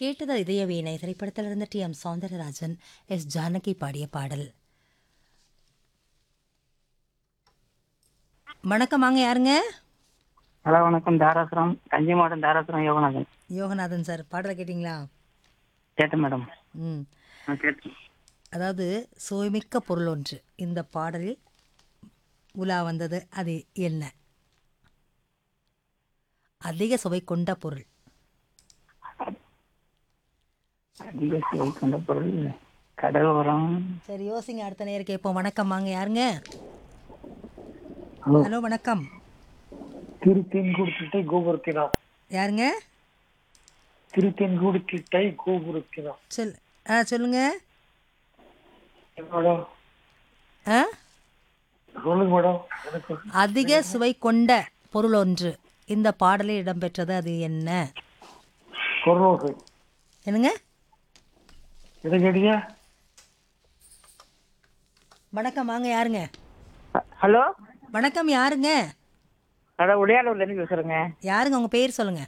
கேட்டது இதய வீணை திரைப்படத்தில் இருந்த T M Soundararajan S Janaki பாடிய பாடல் வணக்கம் வாங்க யாருங்க ஹலோ வணக்கம் தாராசுரம் தஞ்சை மாவட்டம் தாராசுரம் யோகநாதன் யோகநாதன் சார் பாடலை கேட்டிங்களா கேட்டேன் மேடம் ம் ஆ கேட்டேன் அதாவது சுவைமிக்க பொருள் ஒன்று இந்த பாடலில் உலா வந்தது அது என்ன அதிக சுவை கொண்ட பொருள் அதிக சுவை கொண்ட பொருள் கடல் உரம் சரி யோசிங்க அடுத்த நேரம் கேட்போம் வணக்கம் வாங்க யாருங்க ஹலோ. ஹலோ வணக்கம் திருத்தென்கூடு கிட்டை கோபுரத்தினா யாருங்க திருத்தென்கூடு கிட்டை கோபுரத்தினா சொல் ஆ சொல்லுங்க மேடம் ஆ சொல்லுங்க மேடம் எனக்கு அதிக சுவை கொண்ட பொருள் ஒன்று இந்த பாடலில் இடம்பெற்றது அது என்ன குரலோசை என்னங்க எதை கேட்டீங்க வணக்கம் வாங்க யாருங்க ஹலோ வணக்கம் யாருங்க அட உடையாளூர்ல இருந்து பேசுறேங்க யாருங்க உங்க பேர் சொல்லுங்க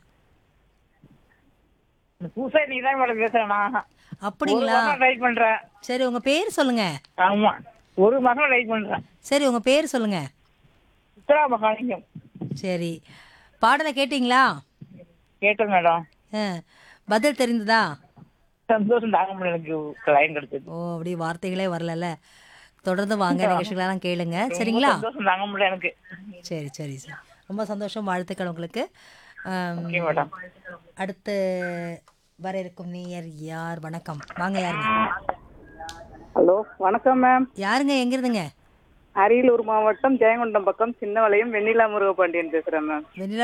புதுசா நீ தான் மேடம் பேசுறேன் நான் அப்படிங்களா ட்ரை பண்றேன் சரி உங்க பேர் சொல்லுங்க ஆமா ஒரு மாசம் ட்ரை பண்றேன் சரி உங்க பேர் சொல்லுங்க உத்தரா மகாலிங்கம் சரி பாடலை கேட்டிங்களா கேட்டேன் மேடம் ஆ, பதில் தெரிந்ததா சந்தோஷம் தாங்க முடியல எனக்கு லைன் கிடைச்சது ஓ அப்படி வார்த்தைகளே வரலல்ல தொடர்ந்து வாங்க நிகழ்ச்சிகளெல்லாம் கேளுங்க சரிங்களா சந்தோஷம் தாங்க முடியல எனக்கு சரி சரி சரி ரொம்ப சந்தோஷம் வாழ்த்துக்கள் உங்களுக்கு ஆம், ஓகே மேடம் அடுத்து வர இருக்கும் நேயர் யார் வணக்கம் வாங்க யாருங்க ஹலோ வணக்கம் மேம் யாருங்க எங்கிருந்துங்க அரியலூர் மாவட்டம் ஜெயங்கொண்டம் பக்கம் சின்னவளையம் வெண்ணிலா முருகபாண்டியன் பேசுறேன் மேம் வெண்ணிலா